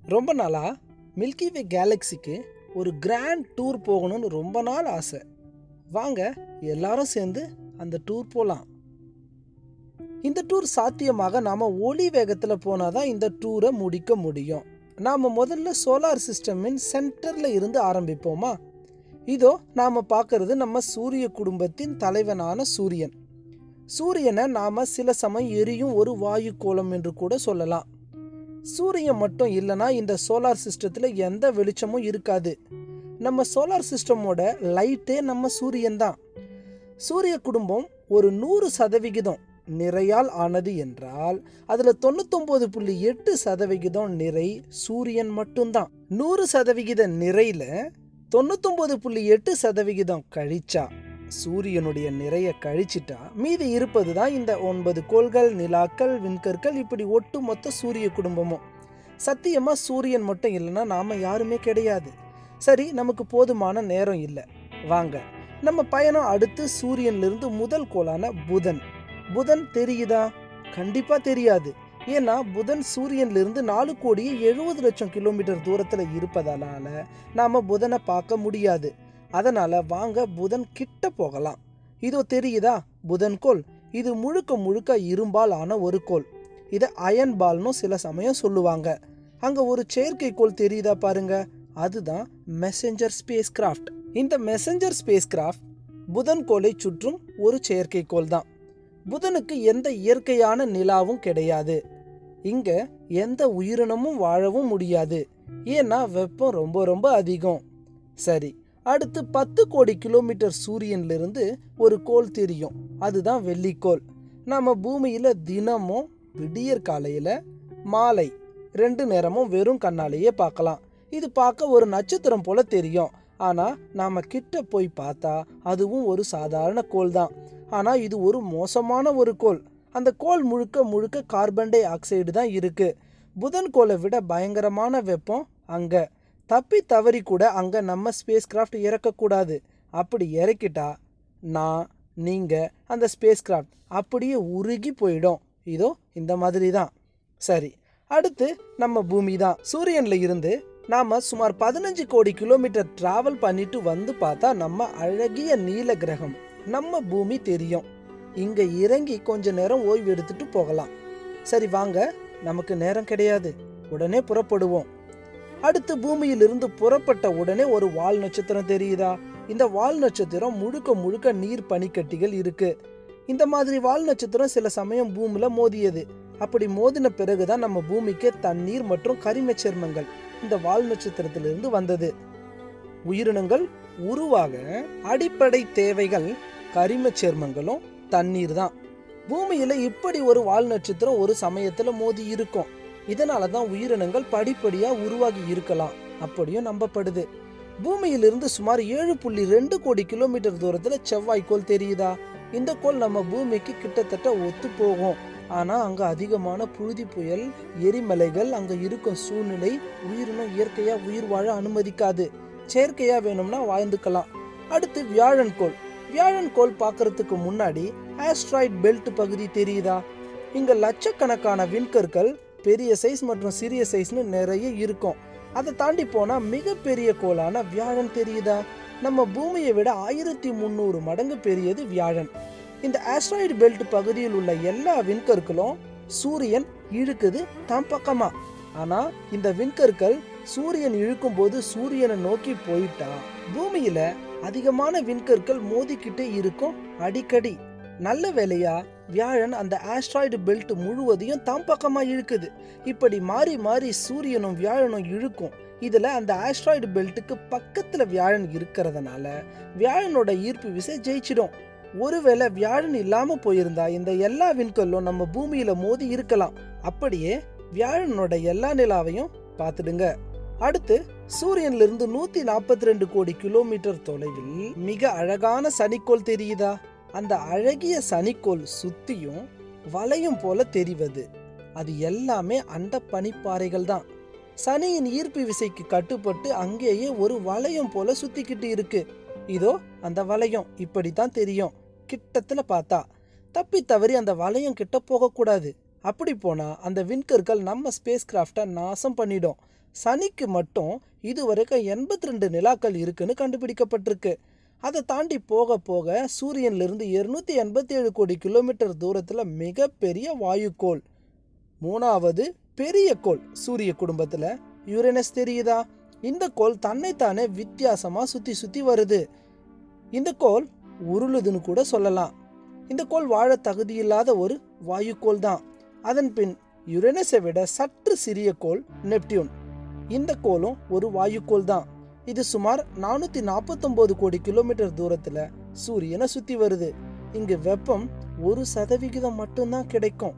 ரொம்ப நாளாக மில்கி வே கேலக்ஸிக்கு ஒரு கிராண்ட் டூர் போகணும்னு ரொம்ப நாள் ஆசை வாங்க எல்லாரும் சேர்ந்து அந்த டூர் போகலாம் இந்த டூர் சாத்தியமாக நாம் ஒளி வேகத்தில் போனால் தான் இந்த டூரை முடிக்க முடியும் நாம் முதல்ல சோலார் சிஸ்டமின் சென்டரில் இருந்து ஆரம்பிப்போமா இதோ நாம் பார்க்கறது நம்ம சூரிய குடும்பத்தின் தலைவனான சூரியன் சூரியனை நாம் சில சமயம் எரியும் ஒரு வாயு கோலம் என்று கூட சொல்லலாம் சூரியன் மட்டும் இல்லைன்னா இந்த சோலார் சிஸ்டத்தில் எந்த வெளிச்சமும் இருக்காது நம்ம சோலார் சிஸ்டமோட லைட்டே நம்ம சூரியன் தான் சூரிய குடும்பம் ஒரு நூறு சதவிகிதம் நிறையால் ஆனது என்றால் அதில் தொண்ணூத்தொம்பது புள்ளி எட்டு சதவிகிதம் நிறை சூரியன் மட்டும்தான் நூறு சதவிகித நிறையில் தொண்ணூத்தொம்பது புள்ளி எட்டு சதவிகிதம் கழிச்சா சூரியனுடைய நிறைய கழிச்சிட்டா மீதி இருப்பது தான் இந்த ஒன்பது கோள்கள் நிலாக்கள் விண்கற்கள் இப்படி ஒட்டு மொத்த சூரிய குடும்பமும் சத்தியமா சூரியன் மட்டும் இல்லைன்னா நாம யாருமே கிடையாது சரி நமக்கு போதுமான நேரம் இல்லை வாங்க நம்ம பயணம் அடுத்து சூரியன்லேருந்து முதல் கோளான புதன் புதன் தெரியுதா கண்டிப்பா தெரியாது ஏன்னா புதன் சூரியன்லேருந்து நாலு கோடியே எழுபது லட்சம் கிலோமீட்டர் தூரத்தில் இருப்பதனால நாம புதனை பார்க்க முடியாது அதனால வாங்க புதன் கிட்ட போகலாம் இதோ தெரியுதா புதன் கோள் இது முழுக்க முழுக்க இரும்பால் ஆன ஒரு கோள் இதை அயன் பால்னு சில சமயம் சொல்லுவாங்க அங்க ஒரு செயற்கைக்கோள் தெரியுதா பாருங்க அதுதான் மெசஞ்சர் ஸ்பேஸ் கிராஃப்ட் இந்த மெசஞ்சர் ஸ்பேஸ் கிராஃப்ட் புதன் கோளை சுற்றும் ஒரு செயற்கைக்கோள் தான் புதனுக்கு எந்த இயற்கையான நிலாவும் கிடையாது இங்க எந்த உயிரினமும் வாழவும் முடியாது ஏன்னா வெப்பம் ரொம்ப ரொம்ப அதிகம் சரி அடுத்து பத்து கோடி கிலோமீட்டர் சூரியன்லேருந்து ஒரு கோள் தெரியும் அதுதான் வெள்ளிக்கோள் நம்ம பூமியில் தினமும் விடியற் காலையில் மாலை ரெண்டு நேரமும் வெறும் கண்ணாலேயே பார்க்கலாம் இது பார்க்க ஒரு நட்சத்திரம் போல தெரியும் ஆனால் நாம் கிட்ட போய் பார்த்தா அதுவும் ஒரு சாதாரண கோள் தான் ஆனால் இது ஒரு மோசமான ஒரு கோள் அந்த கோள் முழுக்க முழுக்க கார்பன் டை ஆக்சைடு தான் இருக்கு புதன் கோளை விட பயங்கரமான வெப்பம் அங்கே தப்பி தவறி கூட அங்கே நம்ம ஸ்பேஸ் கிராஃப்ட் இறக்கக்கூடாது அப்படி இறக்கிட்டா நான் நீங்கள் அந்த ஸ்பேஸ் கிராஃப்ட் அப்படியே உருகி போயிடும் இதோ இந்த மாதிரி தான் சரி அடுத்து நம்ம பூமி தான் சூரியன்ல இருந்து நாம சுமார் பதினஞ்சு கோடி கிலோமீட்டர் டிராவல் பண்ணிட்டு வந்து பார்த்தா நம்ம அழகிய நீல கிரகம் நம்ம பூமி தெரியும் இங்க இறங்கி கொஞ்ச நேரம் ஓய்வு எடுத்துட்டு போகலாம் சரி வாங்க நமக்கு நேரம் கிடையாது உடனே புறப்படுவோம் அடுத்து பூமியிலிருந்து புறப்பட்ட உடனே ஒரு வால் நட்சத்திரம் தெரியுதா இந்த வால் நட்சத்திரம் முழுக்க முழுக்க நீர் பனிக்கட்டிகள் இருக்கு இந்த மாதிரி வால் நட்சத்திரம் சில சமயம் பூமியில மோதியது அப்படி மோதின பிறகுதான் நம்ம பூமிக்கு தண்ணீர் மற்றும் கரிம சேர்மங்கள் இந்த வால் நட்சத்திரத்திலிருந்து வந்தது உயிரினங்கள் உருவாக அடிப்படை தேவைகள் கரிம சேர்மங்களும் தண்ணீர் தான் பூமியில இப்படி ஒரு வால் நட்சத்திரம் ஒரு சமயத்துல மோதி இருக்கும் இதனால தான் உயிரினங்கள் படிப்படியா உருவாகி இருக்கலாம் அப்படியும் நம்பப்படுது பூமியிலிருந்து சுமார் ஏழு புள்ளி ரெண்டு கோடி கிலோமீட்டர் தூரத்துல செவ்வாய்க்கோள் தெரியுதா இந்த கோள் நம்ம பூமிக்கு கிட்டத்தட்ட ஒத்து போகும் ஆனா அங்க அதிகமான புழுதி புயல் எரிமலைகள் அங்க இருக்கும் சூழ்நிலை உயிரினம் இயற்கையா உயிர் வாழ அனுமதிக்காது செயற்கையா வேணும்னா வாழ்ந்துக்கலாம் அடுத்து வியாழன் கோள் வியாழன் கோள் பார்க்கறதுக்கு முன்னாடி ஆஸ்ட்ராய்ட் பெல்ட் பகுதி தெரியுதா இங்க லட்சக்கணக்கான விண்கற்கள் பெரிய சைஸ் மற்றும் சிறிய சைஸ்னு நிறைய இருக்கும் அதை தாண்டி போனா மிகப்பெரிய கோளான வியாழன் தெரியுதா நம்ம பூமியை விட ஆயிரத்தி முந்நூறு மடங்கு பெரியது வியாழன் இந்த ஆஸ்ட்ராய்டு பெல்ட் பகுதியில் உள்ள எல்லா விண்கற்களும் சூரியன் இழுக்குது தம் பக்கமா ஆனா இந்த விண்கற்கள் சூரியன் இழுக்கும் போது சூரியனை நோக்கி போயிட்டா பூமியில அதிகமான விண்கற்கள் மோதிக்கிட்டே இருக்கும் அடிக்கடி நல்ல வேலையா வியாழன் அந்த ஆஸ்ட்ராய்டு பெல்ட் முழுவதையும் தாம் பக்கமா இழுக்குது இப்படி மாறி மாறி சூரியனும் வியாழனும் இழுக்கும் இதுல அந்த ஆஸ்ட்ராய்டு பெல்ட்டுக்கு பக்கத்துல வியாழன் இருக்கிறதுனால வியாழனோட ஈர்ப்பு விசை ஜெயிச்சிடும் ஒருவேளை வியாழன் இல்லாம போயிருந்தா இந்த எல்லா விண்கல்லும் நம்ம பூமியில மோதி இருக்கலாம் அப்படியே வியாழனோட எல்லா நிலாவையும் பார்த்துடுங்க அடுத்து சூரியன்ல இருந்து நூத்தி நாற்பத்தி ரெண்டு கோடி கிலோமீட்டர் தொலைவில் மிக அழகான சனிக்கோள் தெரியுதா அந்த அழகிய சனிக்கோள் சுத்தியும் வளையும் போல தெரிவது அது எல்லாமே அந்த பனிப்பாறைகள் தான் சனியின் ஈர்ப்பு விசைக்கு கட்டுப்பட்டு அங்கேயே ஒரு வளையம் போல சுத்திக்கிட்டு இருக்கு இதோ அந்த வளையம் இப்படித்தான் தெரியும் கிட்டத்துல பார்த்தா தப்பி தவறி அந்த வளையம் கிட்ட போகக்கூடாது அப்படி போனால் அந்த விண்கற்கள் நம்ம ஸ்பேஸ் கிராஃப்டை நாசம் பண்ணிடும் சனிக்கு மட்டும் இதுவரைக்கும் எண்பத்தி ரெண்டு நிலாக்கள் இருக்குன்னு கண்டுபிடிக்கப்பட்டிருக்கு அதை தாண்டி போக போக சூரியன்லேருந்து இருநூத்தி எண்பத்தி ஏழு கோடி கிலோமீட்டர் தூரத்தில் மிகப்பெரிய வாயுக்கோள் மூணாவது பெரிய கோள் சூரிய குடும்பத்தில் யுரேனஸ் தெரியுதா இந்த கோள் தன்னைத்தானே வித்தியாசமாக சுற்றி சுற்றி வருது இந்த கோள் உருளுதுன்னு கூட சொல்லலாம் இந்த கோள் வாழ தகுதியில்லாத ஒரு வாயுக்கோள் தான் அதன் பின் யுரேனஸை விட சற்று சிறிய கோள் நெப்டியூன் இந்த கோளும் ஒரு வாயுக்கோள் தான் இது சுமார் நானூற்றி நாற்பத்தொம்போது கோடி கிலோமீட்டர் தூரத்தில் சூரியனை சுற்றி வருது இங்கு வெப்பம் ஒரு சதவிகிதம் மட்டும்தான் கிடைக்கும்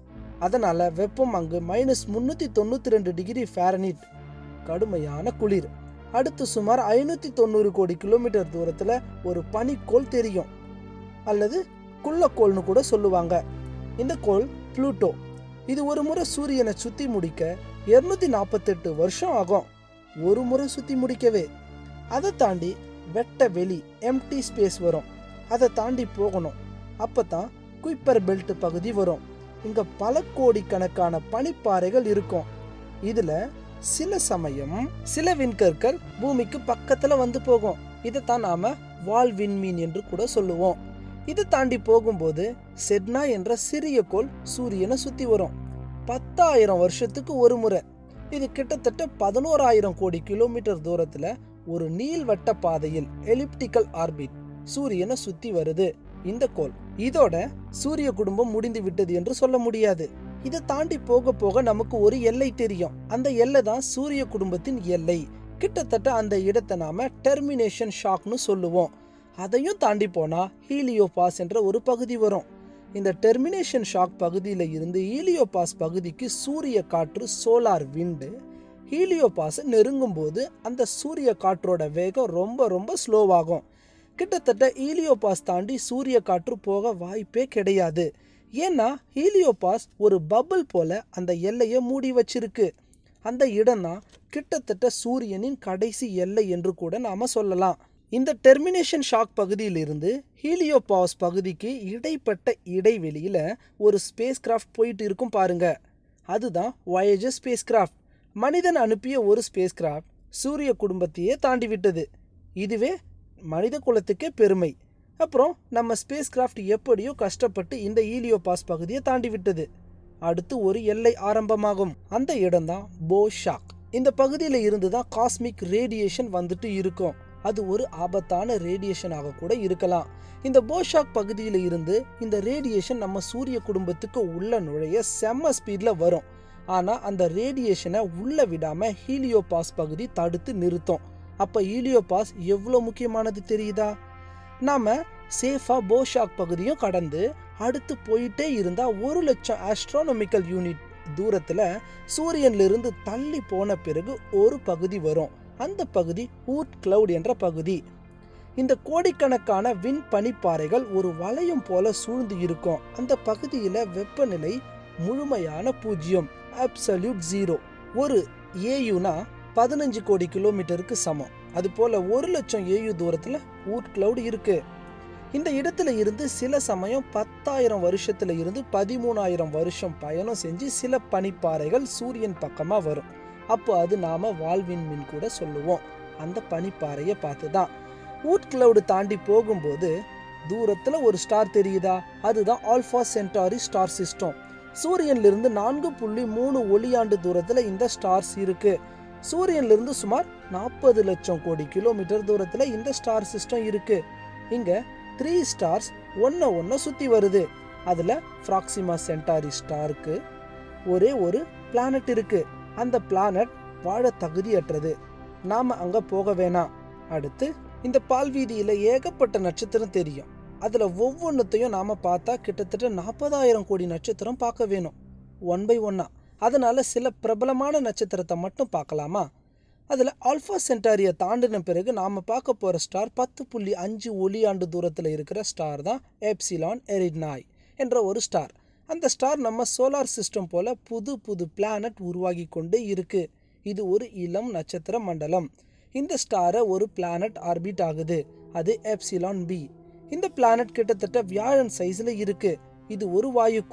அதனால வெப்பம் அங்கு மைனஸ் முன்னூற்றி தொண்ணூற்றி ரெண்டு டிகிரி ஃபேரனிட் கடுமையான குளிர் அடுத்து சுமார் ஐநூற்றி தொண்ணூறு கோடி கிலோமீட்டர் தூரத்தில் ஒரு பனிக்கோள் தெரியும் அல்லது குள்ளக்கோள்னு கூட சொல்லுவாங்க இந்த கோள் ப்ளூட்டோ இது ஒரு முறை சூரியனை சுற்றி முடிக்க இருநூத்தி நாற்பத்தெட்டு வருஷம் ஆகும் ஒரு முறை சுற்றி முடிக்கவே அதை தாண்டி வெட்ட வெளி எம்டி ஸ்பேஸ் வரும் அதை தாண்டி போகணும் அப்போ தான் குயிப்பர் பெல்ட் பகுதி வரும் இங்கே பல கோடிக்கணக்கான பனிப்பாறைகள் இருக்கும் இதில் சில சமயம் சில விண்கற்கள் பூமிக்கு பக்கத்தில் வந்து போகும் இதைத்தான் நாம வால் விண்மீன் என்று கூட சொல்லுவோம் இதை தாண்டி போகும்போது செட்னா என்ற சிறிய கோள் சூரியனை சுற்றி வரும் பத்தாயிரம் வருஷத்துக்கு ஒரு முறை இது கிட்டத்தட்ட பதினோராயிரம் கோடி கிலோமீட்டர் தூரத்தில் ஒரு நீள்வட்ட பாதையில் எலிப்டிக்கல் ஆர்பிட் சூரியனை சுற்றி வருது இந்த கோள் இதோட சூரிய குடும்பம் முடிந்து விட்டது என்று சொல்ல முடியாது இதை தாண்டி போக போக நமக்கு ஒரு எல்லை தெரியும் அந்த எல்லை தான் சூரிய குடும்பத்தின் எல்லை கிட்டத்தட்ட அந்த இடத்தை நாம டெர்மினேஷன் ஷாக்னு சொல்லுவோம் அதையும் தாண்டி போனா ஹீலியோபாஸ் என்ற ஒரு பகுதி வரும் இந்த டெர்மினேஷன் ஷாக் பகுதியில் இருந்து ஹீலியோபாஸ் பகுதிக்கு சூரிய காற்று சோலார் விண்டு ஹீலியோபாஸை நெருங்கும் போது அந்த சூரிய காற்றோட வேகம் ரொம்ப ரொம்ப ஸ்லோவாகும் கிட்டத்தட்ட ஹீலியோபாஸ் தாண்டி சூரிய காற்று போக வாய்ப்பே கிடையாது ஏன்னா ஹீலியோபாஸ் ஒரு பபிள் போல அந்த எல்லையை மூடி வச்சிருக்கு அந்த இடம் தான் கிட்டத்தட்ட சூரியனின் கடைசி எல்லை என்று கூட நாம சொல்லலாம் இந்த டெர்மினேஷன் ஷாக் பகுதியிலிருந்து ஹீலியோபாஸ் பகுதிக்கு இடைப்பட்ட இடைவெளியில் ஒரு ஸ்பேஸ் கிராஃப்ட் போயிட்டு இருக்கும் பாருங்க அதுதான் வயேஜர் ஸ்பேஸ் கிராஃப்ட் மனிதன் அனுப்பிய ஒரு ஸ்பேஸ் கிராஃப்ட் சூரிய குடும்பத்தையே தாண்டி விட்டது இதுவே மனித குலத்துக்கே பெருமை அப்புறம் நம்ம ஸ்பேஸ் கிராஃப்ட் எப்படியோ கஷ்டப்பட்டு இந்த ஈலியோபாஸ் பகுதியை தாண்டி விட்டது அடுத்து ஒரு எல்லை ஆரம்பமாகும் அந்த இடம்தான் போ ஷாக் இந்த பகுதியில் இருந்து தான் காஸ்மிக் ரேடியேஷன் வந்துட்டு இருக்கும் அது ஒரு ஆபத்தான ரேடியேஷனாக கூட இருக்கலாம் இந்த போஷாக் பகுதியில் இருந்து இந்த ரேடியேஷன் நம்ம சூரிய குடும்பத்துக்கு உள்ள நுழைய செம்ம ஸ்பீடில் வரும் ஆனால் அந்த ரேடியேஷனை உள்ள விடாம ஹீலியோபாஸ் பகுதி தடுத்து நிறுத்தும் அப்போ ஹீலியோபாஸ் எவ்வளோ முக்கியமானது தெரியுதா நாம சேஃபா போஷாக் பகுதியும் கடந்து அடுத்து போயிட்டே இருந்தா ஒரு லட்சம் ஆஸ்ட்ரானமிக்கல் யூனிட் தூரத்துல சூரியன்ல இருந்து தள்ளி போன பிறகு ஒரு பகுதி வரும் அந்த பகுதி ஊட் கிளவுட் என்ற பகுதி இந்த கோடிக்கணக்கான விண் பனிப்பாறைகள் ஒரு வளையம் போல சூழ்ந்து இருக்கும் அந்த பகுதியில வெப்பநிலை முழுமையான பூஜ்ஜியம் அப்சல்யூட் ஜீரோ ஒரு ஏயுனா பதினஞ்சு கோடி கிலோமீட்டருக்கு சமம் அது போல ஒரு லட்சம் ஏயு தூரத்துல ஊட் கிளவுட் இருக்கு இந்த இடத்துல இருந்து சில சமயம் பத்தாயிரம் வருஷத்துல இருந்து பதிமூணாயிரம் வருஷம் பயணம் செஞ்சு சில பனிப்பாறைகள் சூரியன் பக்கமா வரும் அப்போ அது நாம வால்வின் மின் கூட சொல்லுவோம் அந்த பனிப்பாறையை பார்த்து தான் ஊட் கிளவுடு தாண்டி போகும்போது தூரத்துல ஒரு ஸ்டார் தெரியுதா அதுதான் ஆல்ஃபா சென்டாரி ஸ்டார் சிஸ்டம் சூரியன்ல இருந்து நான்கு புள்ளி மூணு ஒளியாண்டு தூரத்துல இந்த ஸ்டார்ஸ் இருக்கு சூரியன்ல இருந்து சுமார் நாற்பது லட்சம் கோடி கிலோமீட்டர் தூரத்துல இந்த ஸ்டார் சிஸ்டம் இருக்கு இங்க த்ரீ ஸ்டார்ஸ் ஒன்ன ஒன்ன சுத்தி வருது அதுல ஃப்ராக்சிமா சென்டாரி ஸ்டாருக்கு ஒரே ஒரு பிளானட் இருக்கு அந்த பிளானட் வாழ தகுதியற்றது நாம அங்க போக வேணாம் அடுத்து இந்த பால்வீதியில ஏகப்பட்ட நட்சத்திரம் தெரியும் அதுல ஒவ்வொன்றத்தையும் நாம பார்த்தா கிட்டத்தட்ட நாற்பதாயிரம் கோடி நட்சத்திரம் பார்க்க வேணும் ஒன் பை ஒன்னா அதனால சில பிரபலமான நட்சத்திரத்தை மட்டும் பார்க்கலாமா அதில் ஆல்ஃபா சென்டாரியை தாண்டின பிறகு நாம் பார்க்க போகிற ஸ்டார் பத்து புள்ளி அஞ்சு ஒளியாண்டு தூரத்தில் இருக்கிற ஸ்டார் தான் எப்சிலான் எரிட்னாய் என்ற ஒரு ஸ்டார் அந்த ஸ்டார் நம்ம சோலார் சிஸ்டம் போல புது புது பிளானட் உருவாகி கொண்டே இருக்கு இது ஒரு இளம் நட்சத்திர மண்டலம் இந்த ஸ்டாரை ஒரு பிளானட் ஆர்பிட் ஆகுது அது எப்சிலான் பி இந்த பிளானட் கிட்டத்தட்ட வியாழன் சைஸில் இருக்கு இது ஒரு வாயுக்கோள்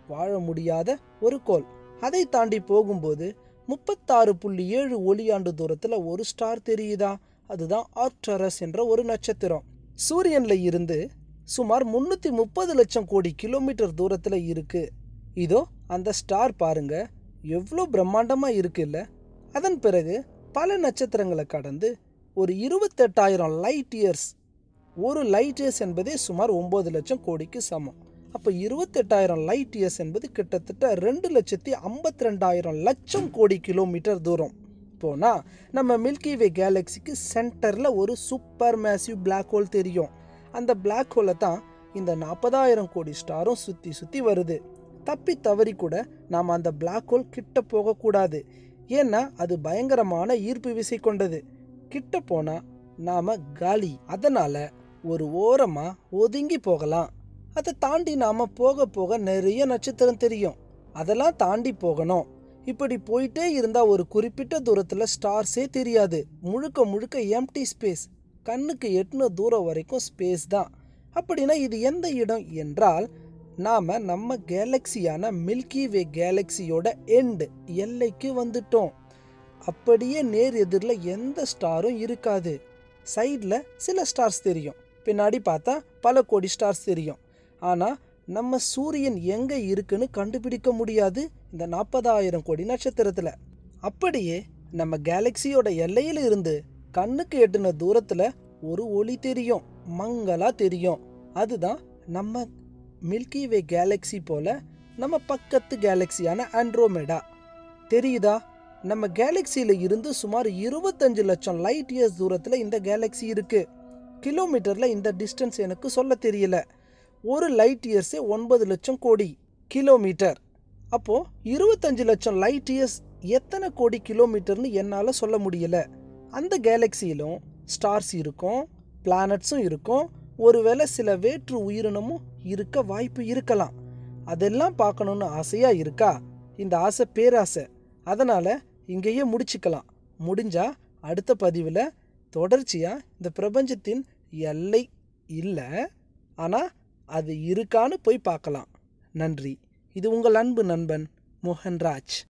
வாழ முடியாத ஒரு கோள் அதை தாண்டி போகும்போது முப்பத்தாறு புள்ளி ஏழு ஒளியாண்டு தூரத்தில் ஒரு ஸ்டார் தெரியுதா அதுதான் ஆர்க்டரஸ் என்ற ஒரு நட்சத்திரம் சூரியன்ல இருந்து சுமார் முன்னூற்றி முப்பது லட்சம் கோடி கிலோமீட்டர் தூரத்தில் இருக்கு இதோ அந்த ஸ்டார் பாருங்க எவ்வளோ பிரம்மாண்டமாக இருக்குல்ல அதன் பிறகு பல நட்சத்திரங்களை கடந்து ஒரு இருபத்தெட்டாயிரம் லைட் இயர்ஸ் ஒரு லைட் இயர்ஸ் என்பதே சுமார் ஒம்பது லட்சம் கோடிக்கு சமம் அப்போ இருபத்தெட்டாயிரம் லைட் இயர்ஸ் என்பது கிட்டத்தட்ட ரெண்டு லட்சத்தி ஐம்பத்தி ரெண்டாயிரம் லட்சம் கோடி கிலோமீட்டர் தூரம் போனால் நம்ம மில்கி வே கேலக்சிக்கு சென்டரில் ஒரு சூப்பர் மேசிவ் பிளாக் ஹோல் தெரியும் அந்த பிளாக் ஹோலை தான் இந்த நாற்பதாயிரம் கோடி ஸ்டாரும் சுற்றி சுற்றி வருது தப்பி தவறி கூட நாம் அந்த பிளாக் ஹோல் கிட்ட போகக்கூடாது ஏன்னா அது பயங்கரமான ஈர்ப்பு விசை கொண்டது கிட்ட போனால் நாம் காலி அதனால் ஒரு ஓரமாக ஒதுங்கி போகலாம் அதை தாண்டி நாம் போக போக நிறைய நட்சத்திரம் தெரியும் அதெல்லாம் தாண்டி போகணும் இப்படி போயிட்டே இருந்தால் ஒரு குறிப்பிட்ட தூரத்தில் ஸ்டார்ஸே தெரியாது முழுக்க முழுக்க எம்டி ஸ்பேஸ் கண்ணுக்கு எட்டுன தூரம் வரைக்கும் ஸ்பேஸ் தான் அப்படின்னா இது எந்த இடம் என்றால் நாம் நம்ம கேலக்சியான மில்கி வே கேலக்சியோட எண்டு எல்லைக்கு வந்துட்டோம் அப்படியே நேர் எதிரில் எந்த ஸ்டாரும் இருக்காது சைடில் சில ஸ்டார்ஸ் தெரியும் பின்னாடி பார்த்தா பல கோடி ஸ்டார்ஸ் தெரியும் ஆனால் நம்ம சூரியன் எங்கே இருக்குன்னு கண்டுபிடிக்க முடியாது இந்த நாற்பதாயிரம் கோடி நட்சத்திரத்தில் அப்படியே நம்ம கேலக்சியோட எல்லையில் இருந்து கண்ணுக்கு எட்டுன தூரத்தில் ஒரு ஒளி தெரியும் மங்களா தெரியும் அதுதான் நம்ம மில்கி வே கேலக்சி போல நம்ம பக்கத்து கேலக்சியான ஆண்ட்ரோமேடா தெரியுதா நம்ம கேலக்சியில் இருந்து சுமார் இருபத்தஞ்சு லட்சம் லைட் இயர்ஸ் தூரத்தில் இந்த கேலக்சி இருக்கு கிலோமீட்டரில் இந்த டிஸ்டன்ஸ் எனக்கு சொல்ல தெரியல ஒரு லைட் இயர்ஸே ஒன்பது லட்சம் கோடி கிலோமீட்டர் அப்போது இருபத்தஞ்சு லட்சம் லைட் இயர்ஸ் எத்தனை கோடி கிலோமீட்டர்னு என்னால் சொல்ல முடியல அந்த கேலக்சியிலும் ஸ்டார்ஸ் இருக்கும் பிளானட்ஸும் இருக்கும் ஒருவேளை சில வேற்று உயிரினமும் இருக்க வாய்ப்பு இருக்கலாம் அதெல்லாம் பார்க்கணுன்னு ஆசையாக இருக்கா இந்த ஆசை பேராசை அதனால் இங்கேயே முடிச்சுக்கலாம் முடிஞ்சா அடுத்த பதிவில் தொடர்ச்சியாக இந்த பிரபஞ்சத்தின் எல்லை இல்லை ஆனால் அது இருக்கான்னு போய் பார்க்கலாம் நன்றி இது உங்கள் அன்பு நண்பன் மோகன்ராஜ்